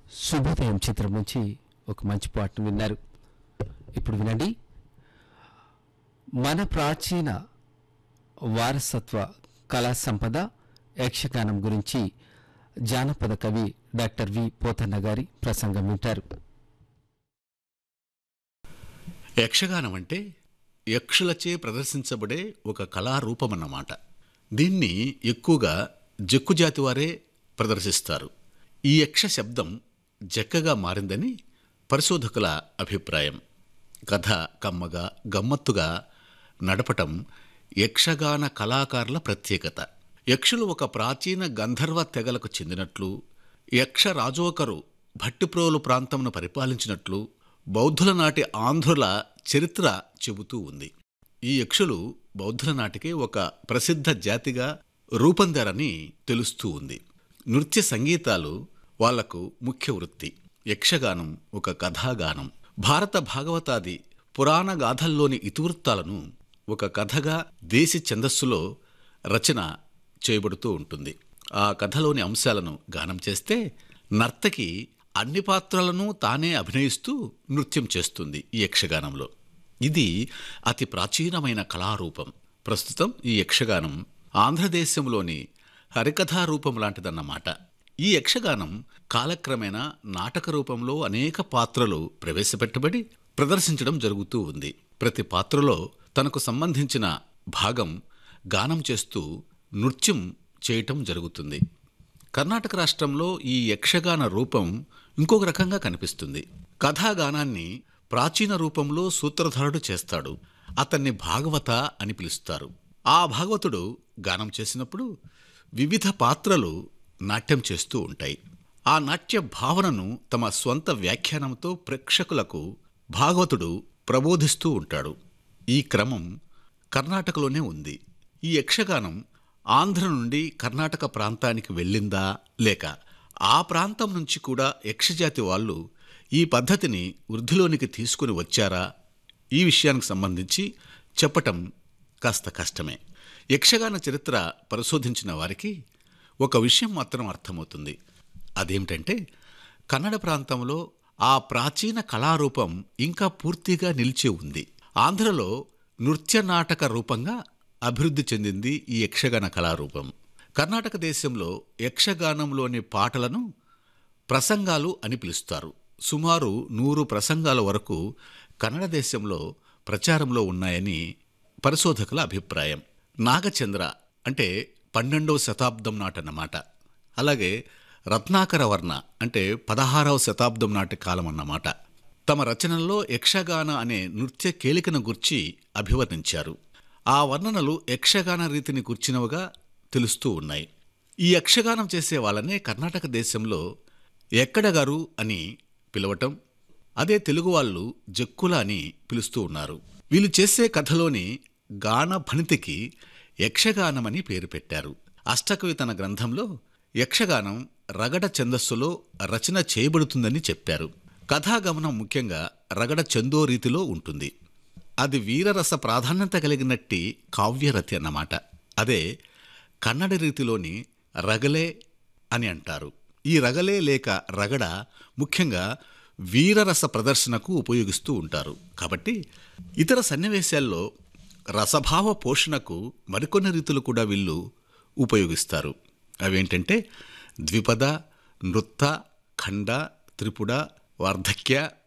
శుభోదయం చిత్రం నుంచి ఒక మంచి పాటను విన్నారు ఇప్పుడు వినండి మన ప్రాచీన వారసత్వ కళా సంపద యక్షగానం గురించి జానపద కవి డాక్టర్ వి పోతన్న గారి ప్రసంగం వింటారు యక్షగానం అంటే యక్షులచే ప్రదర్శించబడే ఒక కళారూపమన్నమాట దీన్ని ఎక్కువగా జక్కు జాతి వారే ప్రదర్శిస్తారు ఈ యక్ష శబ్దం జక్కగా మారిందని పరిశోధకుల అభిప్రాయం కథ కమ్మగా గమ్మత్తుగా నడపటం యక్షగాన కళాకారుల ప్రత్యేకత యక్షులు ఒక ప్రాచీన గంధర్వ తెగలకు చెందినట్లు యక్ష రాజోకరు భట్టిప్రోలు ప్రాంతంను పరిపాలించినట్లు బౌద్ధుల నాటి ఆంధ్రుల చరిత్ర చెబుతూ ఉంది ఈ యక్షులు బౌద్ధుల నాటికే ఒక ప్రసిద్ధ జాతిగా రూపొందారని తెలుస్తూ ఉంది నృత్య సంగీతాలు వాళ్లకు ముఖ్య వృత్తి యక్షగానం ఒక కథాగానం భారత భాగవతాది పురాణ గాథల్లోని ఇతివృత్తాలను ఒక కథగా దేశి ఛందస్సులో రచన చేయబడుతూ ఉంటుంది ఆ కథలోని అంశాలను గానం చేస్తే నర్తకి అన్ని పాత్రలను తానే అభినయిస్తూ నృత్యం చేస్తుంది ఈ యక్షగానంలో ఇది అతి ప్రాచీనమైన కళారూపం ప్రస్తుతం ఈ యక్షగానం ఆంధ్రదేశంలోని హరికథా రూపం లాంటిదన్నమాట ఈ యక్షగానం కాలక్రమేణా నాటక రూపంలో అనేక పాత్రలు ప్రవేశపెట్టబడి ప్రదర్శించడం జరుగుతూ ఉంది ప్రతి పాత్రలో తనకు సంబంధించిన భాగం గానం చేస్తూ నృత్యం చేయటం జరుగుతుంది కర్ణాటక రాష్ట్రంలో ఈ యక్షగాన రూపం ఇంకొక రకంగా కనిపిస్తుంది కథాగానాన్ని ప్రాచీన రూపంలో సూత్రధారుడు చేస్తాడు అతన్ని భాగవత అని పిలుస్తారు ఆ భాగవతుడు గానం చేసినప్పుడు వివిధ పాత్రలు నాట్యం చేస్తూ ఉంటాయి ఆ నాట్య భావనను తమ స్వంత వ్యాఖ్యానంతో ప్రేక్షకులకు భాగవతుడు ప్రబోధిస్తూ ఉంటాడు ఈ క్రమం కర్ణాటకలోనే ఉంది ఈ యక్షగానం ఆంధ్ర నుండి కర్ణాటక ప్రాంతానికి వెళ్ళిందా లేక ఆ ప్రాంతం నుంచి కూడా యక్షజాతి వాళ్ళు ఈ పద్ధతిని వృద్ధిలోనికి తీసుకుని వచ్చారా ఈ విషయానికి సంబంధించి చెప్పటం కాస్త కష్టమే యక్షగాన చరిత్ర పరిశోధించిన వారికి ఒక విషయం మాత్రం అర్థమవుతుంది అదేమిటంటే కన్నడ ప్రాంతంలో ఆ ప్రాచీన కళారూపం ఇంకా పూర్తిగా నిలిచి ఉంది ఆంధ్రలో నృత్య నాటక రూపంగా అభివృద్ధి చెందింది ఈ యక్షగాన కళారూపం కర్ణాటక దేశంలో యక్షగానంలోని పాటలను ప్రసంగాలు అని పిలుస్తారు సుమారు నూరు ప్రసంగాల వరకు కన్నడ దేశంలో ప్రచారంలో ఉన్నాయని పరిశోధకుల అభిప్రాయం నాగచంద్ర అంటే పన్నెండవ శతాబ్దం నాటన్నమాట అలాగే రత్నాకర వర్ణ అంటే పదహారవ శతాబ్దం నాటి కాలం అన్నమాట తమ రచనల్లో యక్షగాన అనే నృత్య కేలికను గుర్చి అభివర్ణించారు ఆ వర్ణనలు యక్షగాన రీతిని గుర్చినవిగా తెలుస్తూ ఉన్నాయి ఈ యక్షగానం చేసే వాళ్ళనే కర్ణాటక దేశంలో ఎక్కడగారు అని పిలవటం అదే తెలుగు వాళ్ళు జక్కుల అని పిలుస్తూ ఉన్నారు వీళ్ళు చేసే కథలోని గాన భణితికి యక్షగానమని పేరు పెట్టారు అష్టకవి తన గ్రంథంలో యక్షగానం రగడ ఛందస్సులో రచన చేయబడుతుందని చెప్పారు కథాగమనం ముఖ్యంగా రగడ చందో రీతిలో ఉంటుంది అది వీరరస ప్రాధాన్యత కలిగినట్టి కావ్యరతి అన్నమాట అదే కన్నడ రీతిలోని రగలే అని అంటారు ఈ రగలే లేక రగడ ముఖ్యంగా వీరరస ప్రదర్శనకు ఉపయోగిస్తూ ఉంటారు కాబట్టి ఇతర సన్నివేశాల్లో రసభావ పోషణకు మరికొన్ని రీతులు కూడా వీళ్ళు ఉపయోగిస్తారు అవేంటంటే ద్విపద నృత్త ఖండ త్రిపుడ వార్ధక్య